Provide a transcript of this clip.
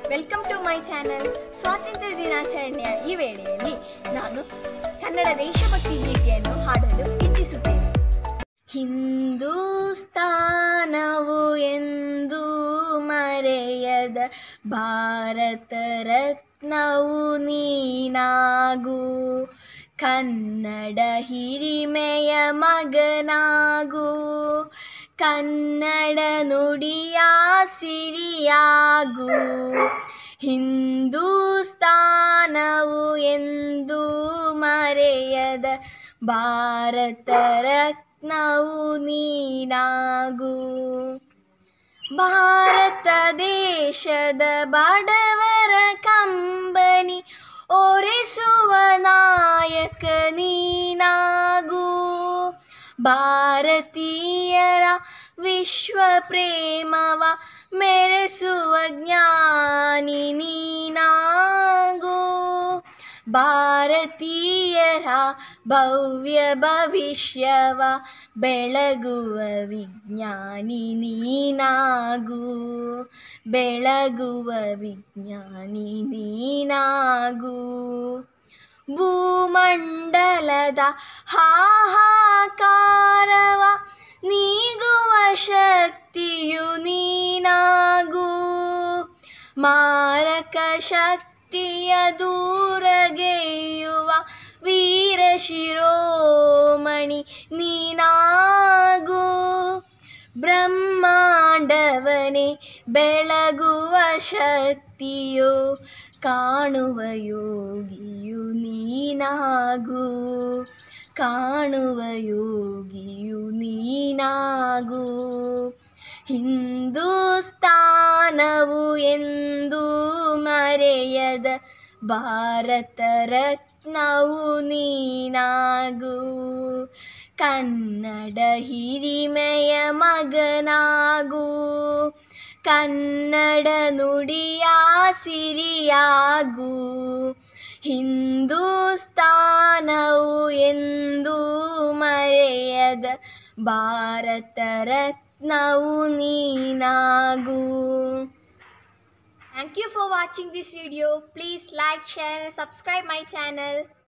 welcome to my channel ಸ್ವಾತಂತ್ರ್ಯ ದಿನಾಚರಣೆಯ ಈ ವೇಳೆಯಲ್ಲಿ ನಾನು ಕನ್ನಡ ದೇಶಭಕ್ತಿ ಗೀತೆಯನ್ನು ಹಾಡಲು ಇಚ್ಛಿಸುತ್ತೇನೆ ಹಿಂದೂಸ್ತಾನವು ಎಂದು ಮರೆಯದ ಭಾರತ ರತ್ನವು ನೀನಾಗು ಕನ್ನಡ ಹಿರಿಮೆಯ ಮಗನಾಗು ಕನ್ನಡ ನುಡಿಯ ಸಿರಿಯಾಗು ಹಿಂದೂಸ್ತಾನವು ಎಂದು ಮರೆಯದ ಭಾರತ ರತ್ನವು ನೀನಾಗು ಭಾರತ ದೇಶದ ಬಡವರ ಕಂಬನಿ ಓರಿಸುವ ನಾಯಕ ನೀನಾಗು ಭಾರತೀಯರ ವಿಶ್ವ ಪ್ರೇಮವ ಮೆರೆಸುವ ಜ್ಞಾನಿ ನೀನಾಗು ಭಾರತೀಯರ ಭವ್ಯ ಭವಿಷ್ಯವ ಬೆಳಗುವ ವಿಜ್ಞಾನಿ ನೀನಾಗು ಬೆಳಗುವ ವಿಜ್ಞಾನಿ ನೀನಾಗು ಭೂಮಂಡಲದ ಹಾಹಾಕಾರವ ನೀಗುವ ಶಕ್ತಿಯು ನೀನಾಗು ಮಾರಕ ಶಕ್ತಿಯ ದೂರಗೆಯುವ ವೀರ ಶಿರೋಮಣಿ ನೀನಾಗು ಬ್ರಹ್ಮಾಂಡವನೇ ಬೆಳಗುವ ಶಕ್ತಿಯೋ ಕಾಣುವ ಯೋಗಿಯು ನೀನಾಗು ಕಾಣುವ ಯೋಗಿಯು ನೀನಾಗು ಹಿಂದೂಸ್ತಾನವು ಎಂದು ಮರೆಯದ ಭಾರತ ರತ್ನವು ನೀನಾಗು ಕನ್ನಡ ಹಿರಿಮೆಯ ಮಗನಾಗು ಕನ್ನಡ ನುಡಿಯ ಸಿರಿಯಾಗು ಹಿಂದೂಸ್ತಾನವು ಎಂದು ಮರೆಯದ ಭಾರತ ರತ್ನವು ನೀನಾಗು thank you for watching this video please like share and subscribe my channel